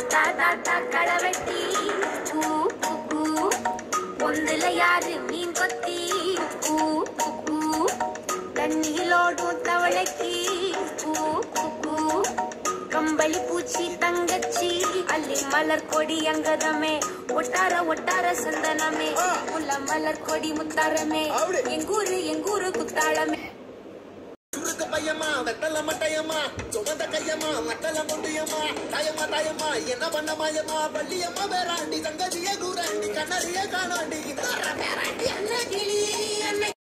தாத்தா தாத்தா களவெட்டி ஊ, ஊ, ஊ. பொந்துல யாரு மீன் கொத்தி ஊ, ஊ, ஊ. தண்ணியிலோடும் தவளைக்கு ஊ, ஊ, ஊ. கம்பளி பூச்சி தங்கச்சி அள்ளி மலர் கொடி அங்கதமே ஒட்டார ஒட்டார சந்தனமே முல்ல மலர் கொடி முத்தாரமே அப்படி. எங்கூரு எங்கூரு குத்தாளமே சுருக்கு பையமா வெத்தல மட்டையம்மா சுகந்த கையம்மா மட்டல முண்டியம்மா தாயம்மா தாயம்மா என்ன பண்ண மாயம்மா பள்ளியம்மா வேறாண்டி சங்கதிய கூறாண்டி கண்ணறிய காணாண்டி